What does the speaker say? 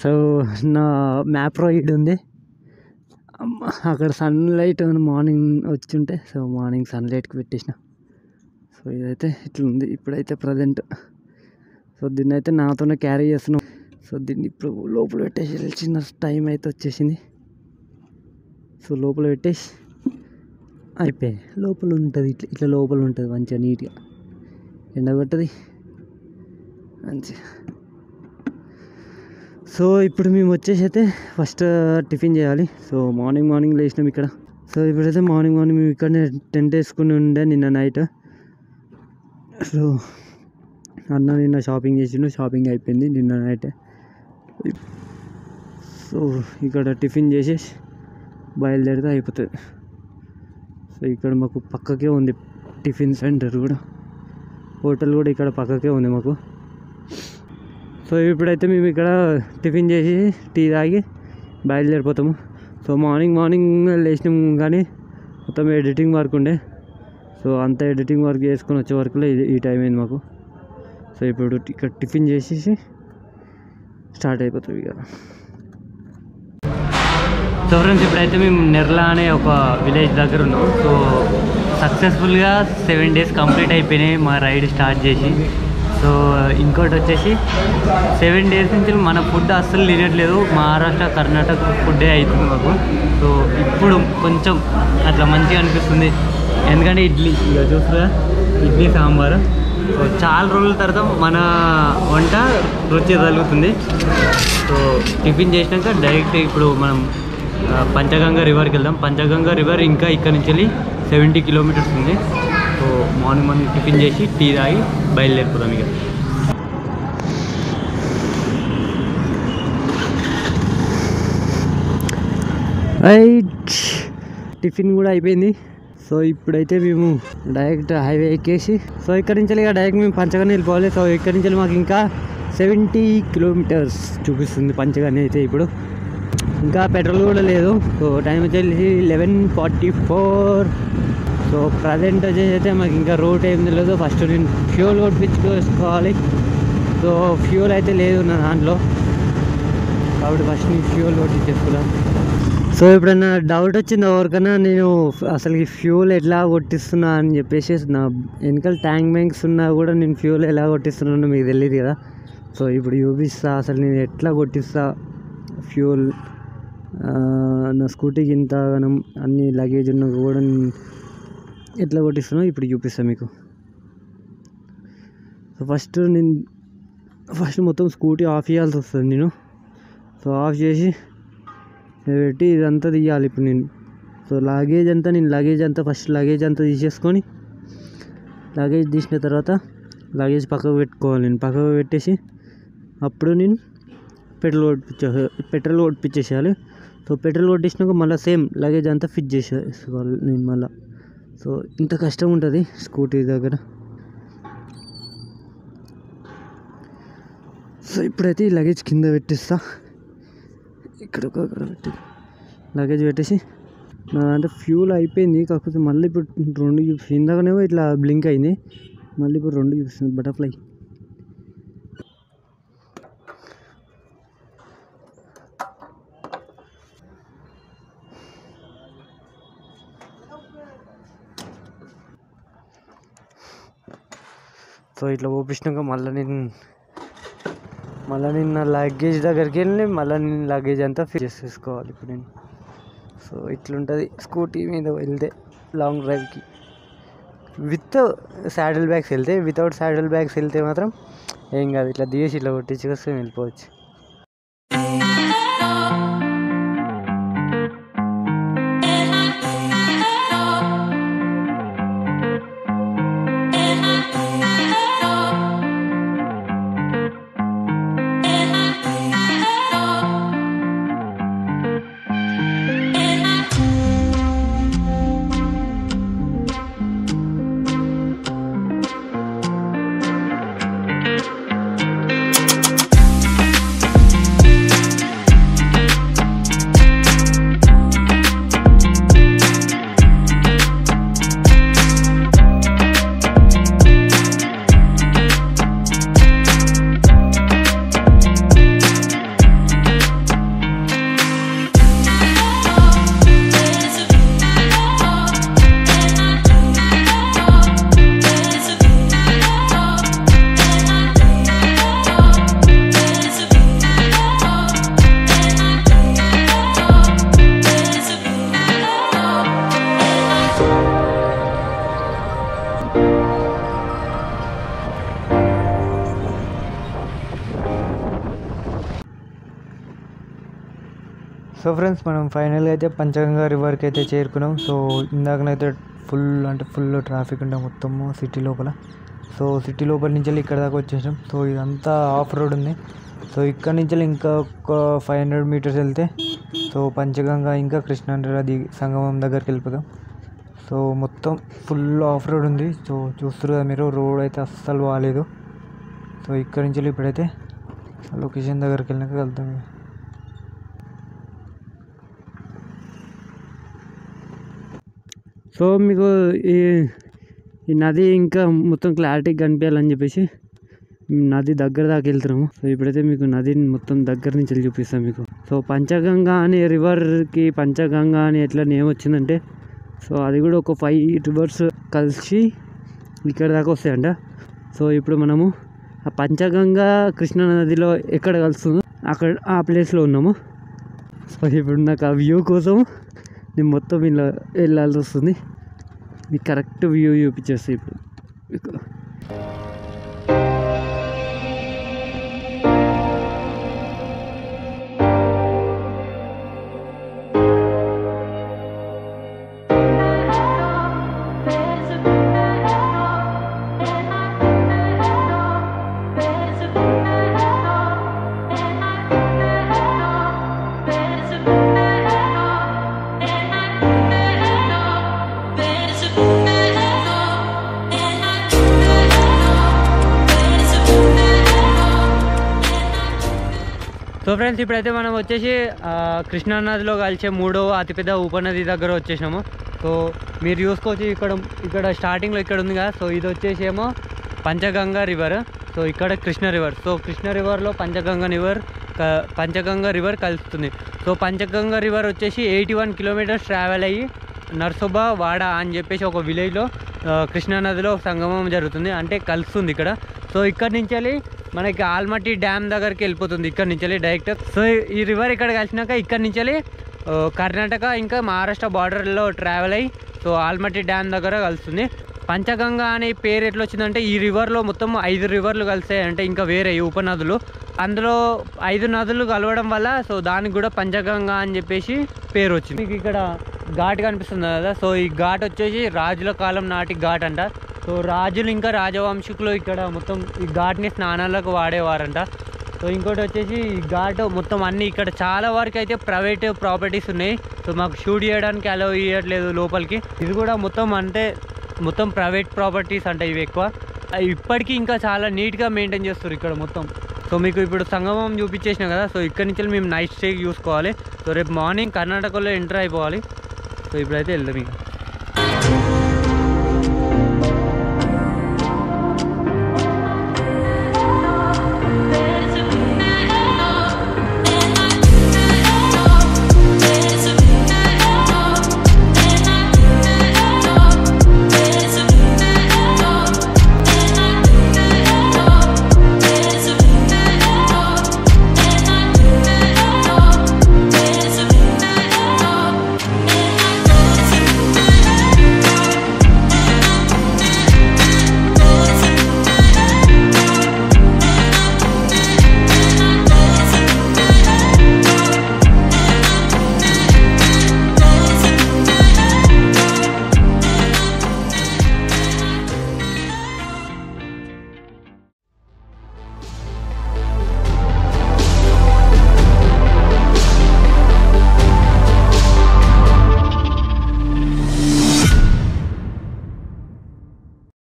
So నా map ride ఉంది అమ్మ, అక్కడ సన్లైట్ మార్నింగ్ వచ్చింటే సో మార్నింగ్ సన్లైట్కి పెట్టేసిన సో ఇదైతే ఇట్లా ఉంది ఇప్పుడైతే ప్రజెంట్ సో దీన్ని అయితే నాతోనే క్యారీ చేస్తున్నాం సో దీన్ని ఇప్పుడు లోపల పెట్టేసి చిన్న టైం అయితే వచ్చేసింది సో లోపల పెట్టేసి అయిపోయి లోపల ఉంటుంది ఇట్లా ఇట్లా లోపల ఉంటుంది మంచిగా నీట్గా ఎండగొట్టది మంచిగా సో ఇప్పుడు మేము వచ్చేసి అయితే ఫస్ట్ టిఫిన్ చేయాలి సో మార్నింగ్ మార్నింగ్ లేచినాం ఇక్కడ సో ఇప్పుడైతే మార్నింగ్ మార్నింగ్ మేము ఇక్కడనే టెంట్ వేసుకుని ఉండే నిన్న నైట్ సో అన్న నిన్న షాపింగ్ చేసిండు షాపింగ్ అయిపోయింది నిన్న నైట్ సో ఇక్కడ టిఫిన్ చేసేసి బయలుదేరితే అయిపోతుంది సో ఇక్కడ మాకు పక్కకే ఉంది టిఫిన్ సెంటర్ కూడా హోటల్ కూడా ఇక్కడ పక్కకే ఉంది మాకు సో ఇప్పుడైతే మేము ఇక్కడ టిఫిన్ చేసి టీ తాగి బయలుదేరిపోతాము సో మార్నింగ్ మార్నింగ్ లేచినాం కానీ మొత్తం ఎడిటింగ్ వర్క్ ఉండే సో అంత ఎడిటింగ్ వర్క్ చేసుకొని వచ్చే వరకులో ఇది ఈ టైం అయింది మాకు సో ఇప్పుడు ఇక్కడ టిఫిన్ చేసేసి స్టార్ట్ అయిపోతుంది ఇక సో ఫ్రెండ్స్ ఇప్పుడైతే మేము నెర్లా అనే ఒక విలేజ్ దగ్గర ఉన్నాం సో సక్సెస్ఫుల్గా సెవెన్ డేస్ కంప్లీట్ అయిపోయినాయి మా రైడ్ స్టార్ట్ చేసి సో ఇంకోటి వచ్చేసి సెవెన్ డేస్ నుంచి మన ఫుడ్ అస్సలు తినట్లేదు మహారాష్ట్ర కర్ణాటక ఫుడ్డే అవుతుంది మాకు సో ఇప్పుడు కొంచెం అట్లా మంచిగా అనిపిస్తుంది ఎందుకంటే ఇడ్లీ ఇక చూస్తున్నా ఇడ్లీ సాంబార్ సో చాలా రోజుల తర్వాత మన వంట రుచి తగులుతుంది సో టిఫిన్ చేసినాక డైరెక్ట్ ఇప్పుడు మనం ఆ, పంచగంగా రివర్కి వెళ్దాం పంచగంగా రివర్ ఇంకా ఇక్కడ నుంచి వెళ్ళి సెవెంటీ కిలోమీటర్స్ ఉంది సో మార్నింగ్ మార్నింగ్ టిఫిన్ చేసి టీ తాగి బయలుదేరిపోదాం ఇక రైట్ టిఫిన్ కూడా అయిపోయింది సో ఇప్పుడైతే మేము డైరెక్ట్ హైవే ఎక్కేసి సో ఇక్కడ నుంచి ఇక డైరెక్ట్ మేము పంచగానే వెళ్ళిపోవాలి సో ఇక్కడ నుంచి మాకు ఇంకా సెవెంటీ కిలోమీటర్స్ చూపిస్తుంది పంచగానే అయితే ఇప్పుడు ఇంకా పెట్రోల్ కూడా లేదు సో టైం వచ్చేసి eleven forty four so present వచ్చేసి అయితే మాకు ఇంకా రోడ్ ఏం తెలియదు ఫస్ట్ నేను ఫ్యూల్ కొట్టించుకోవాలి సో ఫ్యూల్ అయితే లేదు నా దాంట్లో కాబట్టి ఫస్ట్ నేను ఫ్యూల్ కొట్టించేసుకున్నాను సో ఎప్పుడైనా డౌట్ వచ్చింది ఎవరికైనా నేను అసలు ఈ ఫ్యూల్ ఎట్లా కొట్టిస్తున్నా అని చెప్పేసి నా వెనకాల ట్యాంక్ బ్యాంక్స్ ఉన్నా కూడా నేను ఫ్యూల్ ఎలా కొట్టిస్తున్నానో మీకు తెలియదు కదా సో ఇప్పుడు చూపిస్తా అసలు నేను ఎట్లా కొట్టిస్తా ఫ్యూల్ ఆ, నా స్కూటీకి ఇంత గనం అన్ని లగేజ్ ఉన్నా కూడా నేను ఎట్లా కొట్టిస్తున్నా ఇప్పుడు చూపిస్తాను మీకు సో ఫస్ట్ నేను ఫస్ట్ మొత్తం స్కూటీ ఆఫ్ చేయాల్సి వస్తుంది నేను సో ఆఫ్ చేసి పెట్టి ఇదంతా తీయాలి ఇప్పుడు నేను సో లగేజ్ అంతా నేను లగేజ్ అంతా ఫస్ట్ లగేజ్ అంతా తీసేసుకొని లగేజ్ తీసిన తర్వాత లగేజ్ పక్కకు పెట్టుకోవాలి నేను పక్కకు పెట్టేసి అప్పుడు నేను పెట్రోల్ కొట్టించే పెట్రోల్ కొట్టించేసేయాలి సో పెట్రోల్ కొట్టించినాక మళ్ళీ సేమ్ లగేజ్ అంతా ఫిట్ చేసేసుకోవాలి నేను మళ్ళీ సో ఇంత కష్టం ఉంటుంది స్కూటీ దగ్గర సో ఇప్పుడైతే ఈ లగేజ్ కింద పెట్టిస్తా ఇక్కడ ఒక అక్కడ పెట్టి లగేజ్ పెట్టేసి నా దాంట్లో ఫ్యూల్ అయిపోయింది కాకపోతే మళ్ళీ ఇప్పుడు రెండు చూపి ఇందాకనేమో ఇట్లా బ్లింక్ అయింది మళ్ళీ ఇప్పుడు రెండు చూపిస్తుంది బటర్ఫ్లై సో ఇట్లా ఓపించినాక మళ్ళీ నేను మళ్ళీ నేను నా లగేజ్ దగ్గరికి వెళ్ళి మళ్ళీ నేను లగేజ్ అంతా ఫిల్ చేసేసుకోవాలి ఇప్పుడు నేను సో ఇట్లుంటుంది స్కూటీ మీద వెళ్తే లాంగ్ డ్రైవ్కి విత్ శాడిల్ బ్యాగ్స్ వెళ్తే వితౌట్ శాడిల్ బ్యాగ్స్ వెళ్తే మాత్రం ఏం కాదు ఇట్లా దిగేసి ఇట్లా కొట్టించుకొస్తే వెళ్ళిపోవచ్చు సో ఫ్రెండ్స్ మనం ఫైనల్గా అయితే పంచగంగా రివర్కి అయితే చేరుకున్నాం సో ఇందాకనైతే ఫుల్ అంటే ఫుల్ ట్రాఫిక్ ఉండే మొత్తము సిటీ లోపల సో సిటీ లోపల నుంచి వెళ్ళి ఇక్కడ దాకా వచ్చేసాం సో ఇదంతా ఆఫ్ రోడ్ ఉంది సో ఇక్కడ నుంచి వెళ్ళి ఇంకా ఒక ఫైవ్ హండ్రెడ్ మీటర్స్ వెళ్తే సో పంచగంగా ఇంకా కృష్ణా నది సంగమం దగ్గరికి వెళ్ళిపోతాం సో మొత్తం ఫుల్ ఆఫ్ రోడ్ ఉంది సో చూస్తారు కదా మీరు రోడ్ అయితే అస్సలు బాగాలేదు సో ఇక్కడ నుంచి వెళ్ళి ఇప్పుడైతే లొకేషన్ దగ్గరికి వెళ్ళినాక వెళ్తాం ఇక. సో మీకు ఈ ఈ నది ఇంకా మొత్తం క్లారిటీ కనిపించాలని చెప్పేసి మేము నది దగ్గర దాకా వెళ్తున్నాము సో ఇప్పుడైతే మీకు నదిని మొత్తం దగ్గర నుంచి వెళ్ళి చూపిస్తాం మీకు సో పంచగంగా అనే రివర్కి పంచగంగా అని ఎట్లా నేమ్ వచ్చిందంటే సో అది కూడా ఒక ఫైవ్ రివర్స్ కలిసి ఇక్కడ దాకా వస్తాయంట సో ఇప్పుడు మనము ఆ పంచగంగా కృష్ణా నదిలో ఎక్కడ కలుస్తుందో అక్కడ ఆ ప్లేస్లో ఉన్నాము సో ఇప్పుడు నాకు ఆ వ్యూ కోసం నేను మొత్తం ఇలా వెళ్ళాల్సి వస్తుంది మీకు కరెక్ట్ వ్యూ చూపించేస్తాయి ఇప్పుడు మీకు సో ఫ్రెండ్స్ ఇప్పుడైతే మనం వచ్చేసి ఆ, కృష్ణా నదిలో కలిసే మూడో అతిపెద్ద ఉపనది దగ్గర వచ్చేసినాము సో మీరు చూసుకోవచ్చు ఇక్కడ ఇక్కడ స్టార్టింగ్లో ఇక్కడ ఉంది కదా సో ఇది వచ్చేసి ఏమో పంచగంగా రివర్ సో ఇక్కడ కృష్ణ రివర్ సో కృష్ణ రివర్లో పంచగంగా రివర్ క- పంచగంగా రివర్ కలుస్తుంది సో పంచగంగా రివర్ వచ్చేసి ఎయిటీ వన్ కిలోమీటర్స్ ట్రావెల్ అయ్యి నర్సోబ వాడ అని చెప్పేసి ఒక విలేజ్లో కృష్ణా నదిలో సంగమం జరుగుతుంది అంటే కలుస్తుంది ఇక్కడ సో ఇక్కడ నుంచి వెళ్ళి మనకి ఆల్మట్టి డ్యామ్ దగ్గరికి వెళ్ళిపోతుంది ఇక్కడ నుంచి వెళ్ళి డైరెక్ట్ సో ఈ రివర్ ఇక్కడ కలిసినాక ఇక్కడ నుంచి వెళ్ళి ఆ, కర్ణాటక ఇంకా మహారాష్ట్ర బార్డర్లో ట్రావెల్ అయ్యి సో ఆల్మట్టి డ్యామ్ దగ్గర కలుస్తుంది పంచగంగా అనే పేరు ఎట్లా వచ్చిందంటే ఈ రివర్లో మొత్తం ఐదు రివర్లు కలిసాయి అంటే ఇంకా వేరే ఈ ఉపనదులు అందులో ఐదు నదులు కలవడం వల్ల సో దానికి కూడా పంచగంగా అని చెప్పేసి పేరు వచ్చింది మీకు ఇక్కడ ఘాట్ కనిపిస్తుంది కదా సో ఈ ఘాట్ వచ్చేసి రాజుల కాలం నాటి ఘాట్ అంట సో రాజులు ఇంకా రాజవంశికులు ఇక్కడ మొత్తం ఈ ఘాట్ని స్నానాలకు వాడేవారంట సో ఇంకోటి వచ్చేసి ఈ ఘాట్ మొత్తం అన్ని ఇక్కడ చాలా వరకు అయితే ప్రైవేట్ ప్రాపర్టీస్ ఉన్నాయి సో మాకు షూట్ చేయడానికి అలౌ ఇవ్వట్లేదు లోపలికి ఇది కూడా మొత్తం అంటే మొత్తం ప్రైవేట్ ప్రాపర్టీస్ అంటే ఇవి ఎక్కువ అవి ఇప్పటికీ ఇంకా చాలా నీట్గా మెయింటైన్ చేస్తారు ఇక్కడ మొత్తం సో మీకు ఇప్పుడు సంగమం చూపించేసిన కదా సో ఇక్కడ నుంచి మేము నైట్ స్టే చూసుకోవాలి సో రేపు మార్నింగ్ కర్ణాటకలో ఎంటర్ అయిపోవాలి సో ఇప్పుడైతే వెళ్దాం ఇంకా